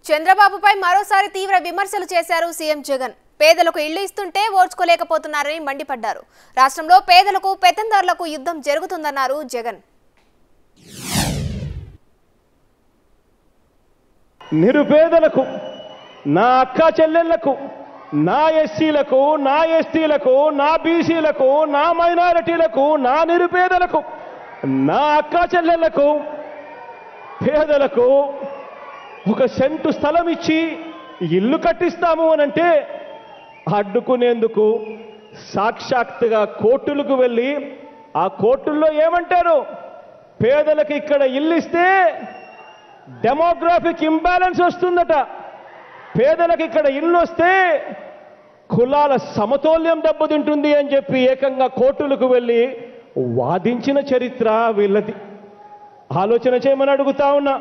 చంద్రబాబుపై మరోసారి తీవ్ర విమర్శలు చేశారు సీఎం జగన్ పేదలకు ఇళ్లు ఇస్తుంటే ఓర్చుకోలేకపోతున్నారని మండిపడ్డారు రాష్ట్రంలో పేదలకు పెత్తందారులకు యుద్ధం జరుగుతుందన్నారు జగన్ నిరుపేదలకు నా అక్క చెల్లెళ్లకు నా ఎస్సీలకు నా ఎస్టీలకు నా బీసీలకు నా మైనారిటీలకు నా నిరుపేదలకు నా అక్క చెల్లెళ్లకు పేదలకు ఒక సెంటు స్థలం ఇచ్చి ఇల్లు కట్టిస్తాము అనంటే అడ్డుకునేందుకు సాక్షాత్తుగా కోర్టులకు వెళ్ళి ఆ కోర్టుల్లో ఏమంటారు పేదలకు ఇక్కడ ఇల్లు ఇస్తే డెమోగ్రాఫిక్ ఇంబ్యాలెన్స్ వస్తుందట పేదలకు ఇక్కడ ఇల్లు వస్తే కులాల సమతౌల్యం దెబ్బతింటుంది అని చెప్పి ఏకంగా కోర్టులకు వెళ్ళి వాదించిన చరిత్ర వీళ్ళది ఆలోచన చేయమని అడుగుతా ఉన్నా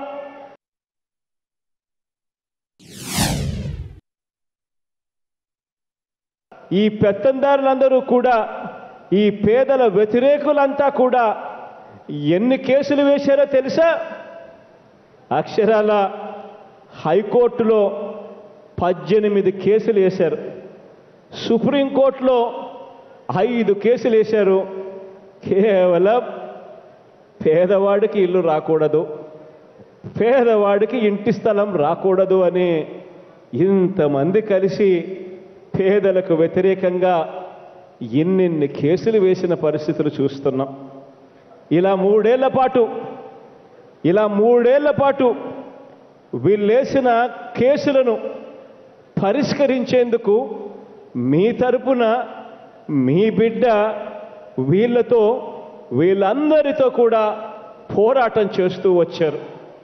ఈ పెత్తందారులందరూ కూడా ఈ పేదల వ్యతిరేకులంతా కూడా ఎన్ని కేసులు వేశారో తెలుసా అక్షరాల హైకోర్టులో పద్దెనిమిది కేసులు వేశారు సుప్రీంకోర్టులో ఐదు కేసులు వేశారు కేవలం పేదవాడికి ఇల్లు రాకూడదు పేదవాడికి ఇంటి స్థలం రాకూడదు అని ఇంతమంది కలిసి పేదలకు వ్యతిరేకంగా ఎన్నెన్ని కేసులు వేసిన పరిస్థితులు చూస్తున్నాం ఇలా మూడేళ్ల పాటు ఇలా మూడేళ్ల పాటు వీళ్ళేసిన కేసులను పరిష్కరించేందుకు మీ తరపున మీ బిడ్డ వీళ్ళతో వీళ్ళందరితో కూడా పోరాటం చేస్తూ వచ్చారు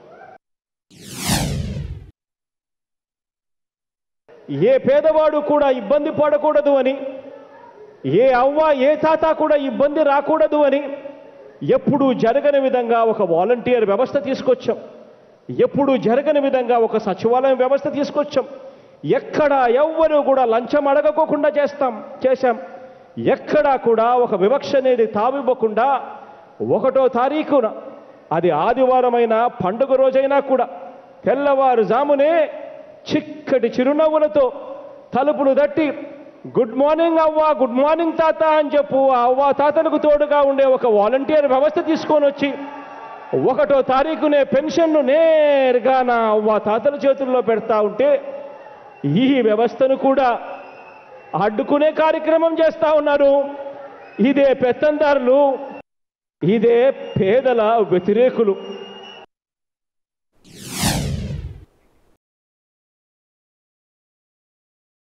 ఏ పేదవాడు కూడా ఇబ్బంది పడకూడదు అని ఏ అవ్వ ఏ తాత కూడా ఇబ్బంది రాకూడదు అని ఎప్పుడూ జరగని విధంగా ఒక వాలంటీర్ వ్యవస్థ తీసుకొచ్చాం ఎప్పుడు జరగని విధంగా ఒక సచివాలయం వ్యవస్థ తీసుకొచ్చాం ఎక్కడ ఎవ్వరూ కూడా లంచం అడగకోకుండా చేస్తాం చేశాం ఎక్కడా కూడా ఒక వివక్ష అనేది తావివ్వకుండా ఒకటో తారీఖున అది ఆదివారమైన పండుగ రోజైనా కూడా తెల్లవారుజామునే చిక్కటి చిరునవ్వులతో తలుపులు తట్టి గుడ్ మార్నింగ్ అవ్వ గుడ్ మార్నింగ్ తాత అని చెప్పు ఆ అవ్వ తాతలకు తోడుగా ఉండే ఒక వాలంటీర్ వ్యవస్థ తీసుకొని వచ్చి ఒకటో తారీఖునే పెన్షన్ను నేరుగా నా అవ్వ తాతల చేతుల్లో పెడతా ఉంటే ఈ వ్యవస్థను కూడా అడ్డుకునే కార్యక్రమం చేస్తా ఉన్నారు ఇదే పెత్తందారులు ఇదే పేదల వ్యతిరేకులు